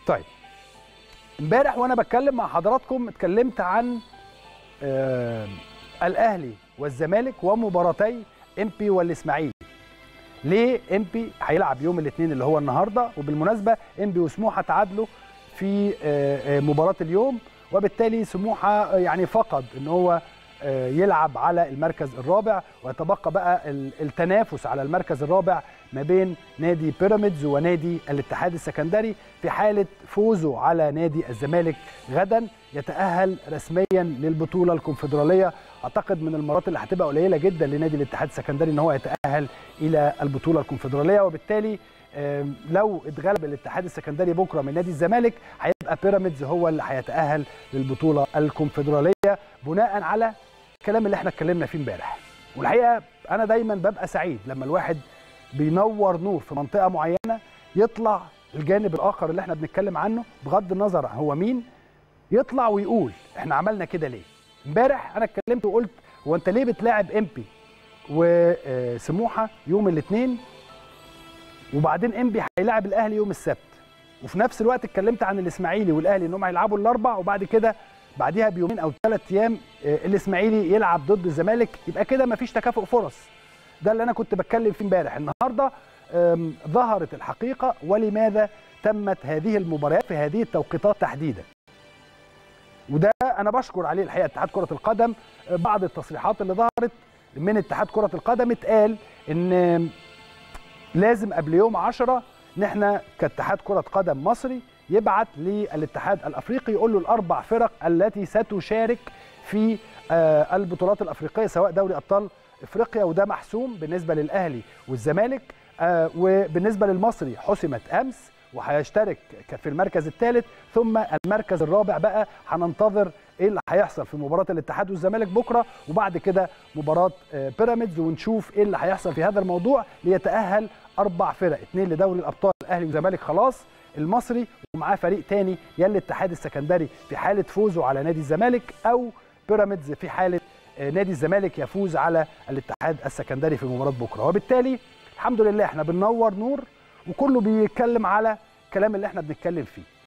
طيب امبارح وانا بتكلم مع حضراتكم اتكلمت عن آه الاهلي والزمالك ومباراتي امبي والاسماعيلي ليه امبي هيلعب يوم الاثنين اللي هو النهارده وبالمناسبه امبي وسموحه تعادلوا في آه، آه، مباراه اليوم وبالتالي سموحه يعني فقد ان هو آه، يلعب على المركز الرابع ويتبقى بقى ال- التنافس على المركز الرابع ما بين نادي بيراميدز ونادي الاتحاد السكندري في حاله فوزه على نادي الزمالك غدا يتاهل رسميا للبطوله الكونفدراليه اعتقد من المرات اللي هتبقى قليله جدا لنادي الاتحاد السكندري ان هو يتاهل الى البطوله الكونفدراليه وبالتالي آم، لو اتغلب الاتحاد السكندري بكره من نادي الزمالك هيبقى بيراميدز هو اللي هيتاهل للبطوله الكونفدراليه بناء على الكلام اللي احنا اتكلمنا فيه امبارح والحقيقه انا دايما ببقى سعيد لما الواحد بينور نور في منطقه معينه يطلع الجانب الاخر اللي احنا بنتكلم عنه بغض النظر هو مين يطلع ويقول احنا عملنا كده ليه امبارح انا اتكلمت وقلت هو انت ليه بتلاعب امبي وسموحه يوم الاثنين وبعدين انبي هيلاعب الاهلي يوم السبت وفي نفس الوقت اتكلمت عن الاسماعيلي والاهلي انهم هيلعبوا الاربع وبعد كده بعديها بيومين او ثلاث ايام آه، الاسماعيلي يلعب ضد الزمالك يبقى كده مفيش تكافؤ فرص ده اللي انا كنت بتكلم فيه امبارح النهارده آم، ظهرت الحقيقه ولماذا تمت هذه المباريات في هذه التوقيتات تحديدا وده انا بشكر عليه الحقيقه اتحاد كره القدم آه، بعض التصريحات اللي ظهرت من اتحاد كره القدم اتقال ان آم، لازم قبل يوم 10 ان احنا كاتحاد كره قدم مصري يبعت للاتحاد الافريقي يقول له الاربع فرق التي ستشارك في آه، البطولات الافريقيه سواء دوري ابطال افريقيا وده محسوم بالنسبه للاهلي والزمالك آه، وبالنسبه للمصري حسمت امس وهيشترك ك- في المركز الثالث ثم المركز الرابع بقى هننتظر ايه اللي هيحصل في مباراه الاتحاد والزمالك بكره وبعد كده مباراه آه، بيراميدز ونشوف ايه اللي هيحصل في هذا الموضوع ليتاهل اربع فرق اثنين لدوري الابطال الاهلي والزمالك خلاص المصري ومعاه فريق تاني يا الاتحاد السكندري في حاله فوزه على نادي الزمالك او بيراميدز في حاله آه، نادي الزمالك يفوز على الاتحاد السكندري في مباراه بكره وبالتالي الحمد لله احنا بننور نور وكله بيتكلم على الكلام اللي احنا بنتكلم فيه